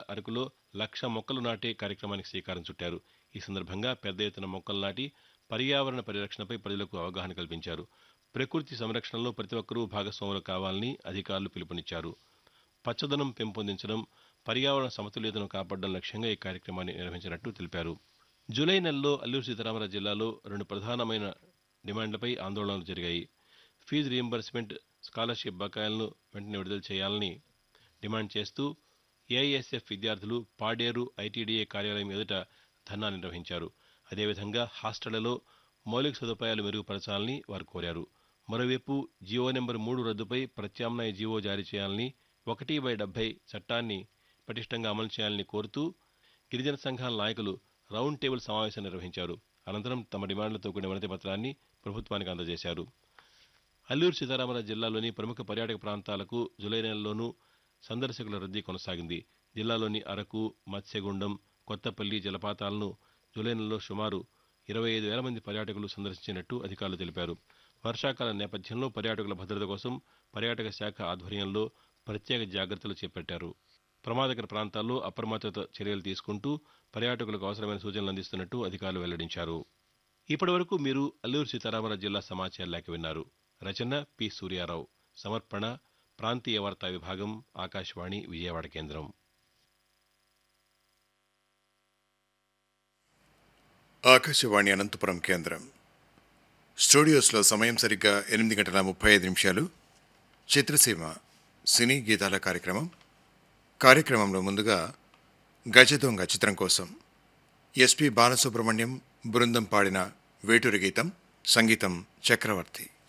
అరకులో లక్ష మొక్కలు నాటే కార్యక్రమానికి శ్రీకారం చుట్టారు ఈ సందర్భంగా పెద్ద ఎత్తున మొక్కలు నాటి పర్యావరణ పరిరక్షణపై ప్రజలకు అవగాహన కల్పించారు ప్రకృతి సంరక్షణలో ప్రతి ఒక్కరూ భాగస్వాములు కావాలని అధికారులు పిలుపునిచ్చారు పచ్చదనం పెంపొందించడం పర్యావరణ సమతుల్యతను కాపాడడం లక్ష్యంగా ఈ కార్యక్రమాన్ని నిర్వహించినట్టు తెలిపారు జూలై నెలలో అల్లూరు సీతారామరాజు జిల్లాలో రెండు ప్రధానమైన డిమాండ్లపై ఆందోళనలు జరిగాయి ఫీజు రీయింబర్స్మెంట్ స్కాలర్షిప్ బకాయిలను వెంటనే విడుదల చేయాలని డిమాండ్ చేస్తూ ఏఐఎస్ఎఫ్ విద్యార్థులు పాడేరు ఐటీడీఏ కార్యాలయం ఎదుట ధర్నా నిర్వహించారు అదేవిధంగా హాస్టళ్లలో మౌలిక సదుపాయాలు మెరుగుపరచాలని వారు కోరారు మరోవైపు జీవో నెంబర్ మూడు రద్దుపై ప్రత్యామ్నాయ జీవో జారీ చేయాలని ఒకటి బై డెబ్బై చట్టాన్ని పటిష్టంగా అమలు చేయాలని కోరుతూ గిరిజన సంఘాల నాయకులు రౌండ్ టేబుల్ సమావేశం నిర్వహించారు అనంతరం తమ డిమాండ్లతో కూడిన వినతి పత్రాన్ని ప్రభుత్వానికి అందజేశారు అల్లూరు సీతారామరాజు జిల్లాలోని ప్రముఖ పర్యాటక ప్రాంతాలకు జూలై నెలలోనూ సందర్శకుల రద్దీ కొనసాగింది జిల్లాలోని అరకు మత్స్యగుండం కొత్తపల్లి జలపాతాలను జూలై నెలలో సుమారు ఇరవై ఐదు వేల మంది పర్యాటకులు సందర్శించినట్టు అధికారులు తెలిపారు వర్షాకాలం నేపథ్యంలో పర్యాటకుల భద్రత కోసం పర్యాటక శాఖ ఆధ్వర్యంలో ప్రత్యేక జాగ్రత్తలు చేపట్టారు ప్రమాదకర ప్రాంతాల్లో అప్రమత్తత చర్యలు తీసుకుంటూ పర్యాటకులకు అవసరమైన సూచనలు అందిస్తున్నట్టు అధికారులు వెల్లడించారు ఇప్పటివరకు మీరు అల్లూరు సీతారామరాజు జిల్లా సమాచార లేఖ విన్నారు రచన పి సూర్యారావు సమర్పణ ప్రాంతీయ వార్తా విభాగం ఆకాశవాణి విజయవాడ కేంద్రం ఆకాశవాణి అనంతపురం కేంద్రం స్టూడియోస్లో సమయం సరిగ్గా ఎనిమిది గంటల ముప్పై ఐదు నిమిషాలు చిత్రసీమ సినీ గీతాల కార్యక్రమం కార్యక్రమంలో ముందుగా గజదొంగ చిత్రం కోసం ఎస్పి బాలసుబ్రహ్మణ్యం బృందం పాడిన వేటూరి గీతం సంగీతం చక్రవర్తి